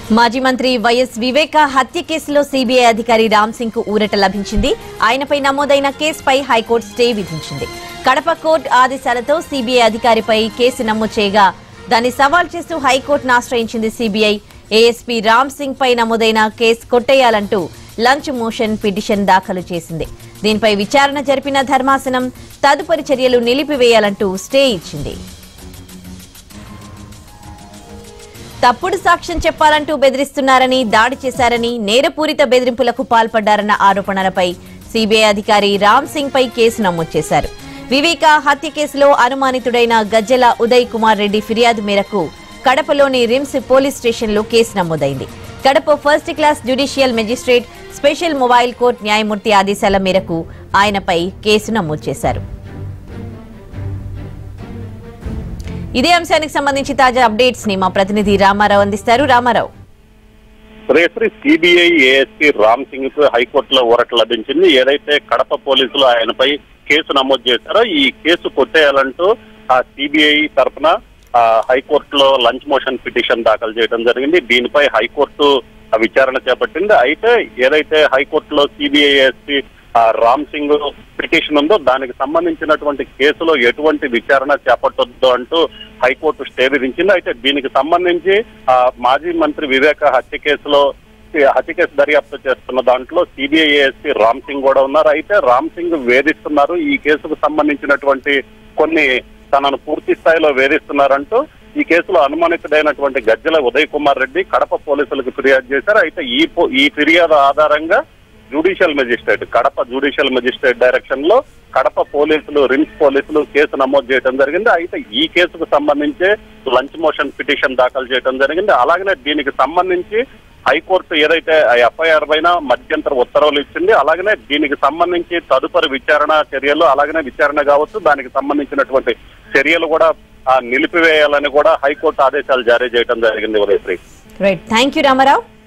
మాజీ మంత్రి వైఎస్ వివేక హత్య కేసులో సీబీఐ అధికారి రామ్ సింగ్ కు ఊరట లభించింది ఆయనపై నమోదైన కేసుపై హైకోర్టు స్టే విధించింది కడప కోర్టు ఆదేశాలతో సీబీఐ అధికారిపై కేసు నమోదు చేయగా దాన్ని సవాల్ చేస్తూ హైకోర్టును ఆశ్రయించింది సీబీఐ ఏఎస్పీ రామ్ సింగ్ పై నమోదైన కేసు కొట్టేయాలంటూ లంచ్ మోషన్ పిటిషన్ దాఖలు చేసింది దీనిపై విచారణ జరిపిన ధర్మాసనం తదుపరి చర్యలు నిలిపివేయాలంటూ స్టే ఇచ్చింది తప్పుడు సాక్ష్యం చెప్పాలంటూ బెదిరిస్తున్నారని దాడి చేశారని నేరపూరిత బెదిరింపులకు పాల్పడ్డారన్న ఆరోపణలపై సీబీఐ అధికారి రామ్ సింగ్ పై కేసు నమోదు చేశారు వివేక హత్య కేసులో అనుమానితుడైన గజ్జల ఉదయ్ కుమార్ రెడ్డి ఫిర్యాదు మేరకు కడపలోని రిమ్స్ పోలీస్ స్టేషన్లో కేసు నమోదైంది Kadapa first class judicial magistrate special mobile court న్యాయమూర్తి ఆదేశాల మేరకు ఆయనపై కేసు నమోదు చేశారు ఇదే అంశానికి సంబంధించి తాజా అప్డేట్స్ ని మా ప్రతినిధి రామారావు అందిస్తారు రామారావు రేపు సిబిఐ ఏఎస్పీ రామ్ సింగ్ కు హైకోర్టులో ఊరట లభించింది ఏదైతే కడప పోలీసులు ఆయనపై కేసు నమోదు చేశారో ఈ కేసు కొట్టేయాలంటూ ఆ సిబిఐ తరఫున ఆ, హైకోర్టులో లంచ్ మోషన్ పిటిషన్ దాఖలు చేయడం జరిగింది దీనిపై హైకోర్టు ఆ, విచారణ చేపట్టింది అయితే ఏదైతే హైకోర్టులో CBI SP Ram Singh petition ఉందో దానికి సంబంధించినటువంటి కేసులో ఎటువంటి విచారణ చేపట్టొద్దు అంటూ హైకోర్టు స్టే విధించింది అయితే దీనికి సంబంధించి ఆ, మాజీ మంత్రి వివేక హత్య కేసులో ఈ హత్య కేసు దర్యాప్తు చేస్తున్న దాంట్లో సిబిఐ ఏఎస్పీ రామ్ సింగ్ కూడా ఉన్నారు అయితే రామ్ సింగ్ వేధిస్తున్నారు ఈ కేసుకు సంబంధించినటువంటి కొన్ని తనను పూర్తి స్థాయిలో వేధిస్తున్నారంటూ ఈ కేసులో అనుమానితుడైనటువంటి గజ్జల ఉదయ్ కుమార్ రెడ్డి కడప పోలీసులకు ఫిర్యాదు చేశారు అయితే ఈ పో- ఈ ఫిర్యాదు ఆధారంగా judicial magistrate Kadapa judicial magistrate direction లో కడప పోలీసులు రిమ్స్ పోలీసులు కేసు నమోదు చేయడం జరిగింది అయితే ఈ కేసుకు సంబంధించి లంచ్ మోషన్ పిటిషన్ దాఖలు చేయడం జరిగింది అలాగనే దీనికి సంబంధించి హైకోర్టు ఏదైతే ఎఫ్ఐఆర్ పైన మధ్యంతర ఉత్తర్వులు ఇచ్చింది అలాగనే దీనికి సంబంధించి తదుపరి విచారణ చర్యలు అలాగనే విచారణ కావచ్చు దానికి సంబంధించినటువంటి చర్యలు కూడా ఆ, నిలిపివేయాలని కూడా హైకోర్టు ఆదేశాలు జారీ చేయడం జరిగింది Udayashri right thank you Ramarao